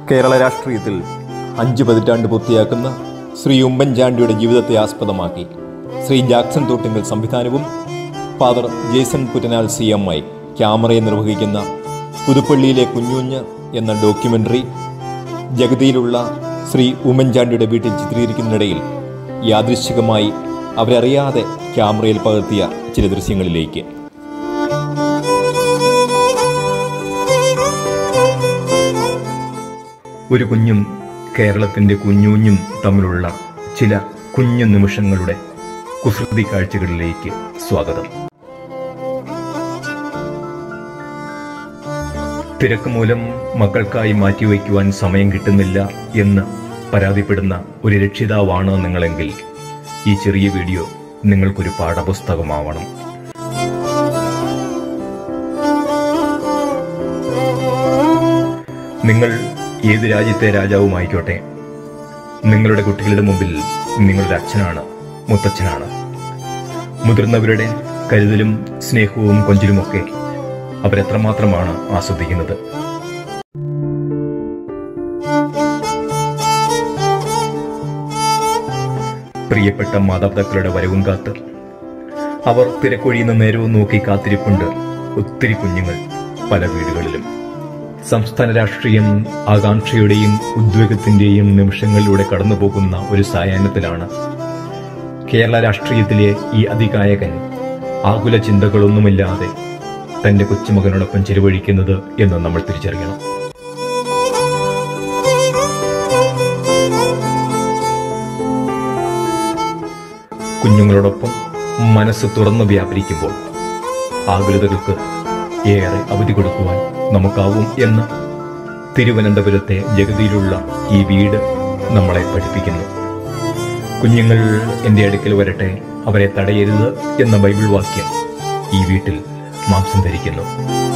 കേരള രാഷ്ട്രീയത്തിൽ അഞ്ച് പതിറ്റാണ്ട് പൂർത്തിയാക്കുന്ന ശ്രീ ഉമ്മൻചാണ്ടിയുടെ ജീവിതത്തെ ആസ്പദമാക്കി ശ്രീ ജാക്സൺ തോട്ടിങ്കൽ സംവിധാനവും father Jason Puttanal C M I ക്യാമറയെ നിർവഹിക്കുന്ന പുതുപ്പള്ളിയിലെ കുഞ്ഞുഞ്ഞ് എന്ന ഡോക്യുമെൻ്ററി ജഗതിയിലുള്ള ശ്രീ ഉമ്മൻചാണ്ടിയുടെ വീട്ടിൽ ചിത്രീകരിക്കുന്നതിനിടയിൽ യാദൃശ്ചികമായി അവരറിയാതെ ക്യാമറയിൽ പകർത്തിയ ചില ദൃശ്യങ്ങളിലേക്ക് ഒരു കുഞ്ഞും കേരളത്തിൻ്റെ കുഞ്ഞുഞ്ഞും തമ്മിലുള്ള ചില കുഞ്ഞു നിമിഷങ്ങളുടെ കുസൃതി കാഴ്ചകളിലേക്ക് സ്വാഗതം തിരക്ക് മൂലം മക്കൾക്കായി മാറ്റിവെക്കുവാൻ സമയം കിട്ടുന്നില്ല എന്ന് പരാതിപ്പെടുന്ന ഒരു രക്ഷിതാവാണ് നിങ്ങളെങ്കിൽ ഈ ചെറിയ വീഡിയോ നിങ്ങൾക്കൊരു പാഠപുസ്തകമാവണം നിങ്ങൾ ഏത് രാജ്യത്തെ രാജാവുമായിക്കോട്ടെ നിങ്ങളുടെ കുട്ടികളുടെ മുമ്പിൽ നിങ്ങളുടെ അച്ഛനാണ് മുത്തച്ഛനാണ് മുതിർന്നവരുടെ കരുതലും സ്നേഹവും കൊഞ്ചിലുമൊക്കെ അവരെത്രമാത്രമാണ് ആസ്വദിക്കുന്നത് പ്രിയപ്പെട്ട മാതാപിതാക്കളുടെ വരവും കാത്ത് അവർ തിരക്കൊഴിയുന്ന നേരവും നോക്കി കാത്തിരിപ്പുണ്ട് ഒത്തിരി കുഞ്ഞുങ്ങൾ പല വീടുകളിലും സംസ്ഥാന രാഷ്ട്രീയം ആകാംക്ഷയുടെയും ഉദ്വേഗത്തിന്റെയും നിമിഷങ്ങളിലൂടെ കടന്നുപോകുന്ന ഒരു സായാഹ്നത്തിലാണ് കേരള രാഷ്ട്രീയത്തിലെ ഈ അതികായകൻ ആകുല ചിന്തകളൊന്നുമില്ലാതെ തന്റെ കൊച്ചുമകനോടൊപ്പം ചെലവഴിക്കുന്നത് എന്ന് നമ്മൾ തിരിച്ചറിയണം കുഞ്ഞുങ്ങളോടൊപ്പം മനസ്സ് തുറന്നു വ്യാപരിക്കുമ്പോൾ ആകുലതകൾക്ക് ഏറെ അവധി കൊടുക്കുവാൻ നമുക്കാവും എന്ന് തിരുവനന്തപുരത്തെ ജഗതിയിലുള്ള ഈ വീട് നമ്മളെ പഠിപ്പിക്കുന്നു കുഞ്ഞുങ്ങൾ എൻ്റെ അടുക്കൽ വരട്ടെ അവരെ തടയരുത് എന്ന ബൈബിൾ വാക്യം ഈ വീട്ടിൽ മാംസം ധരിക്കുന്നു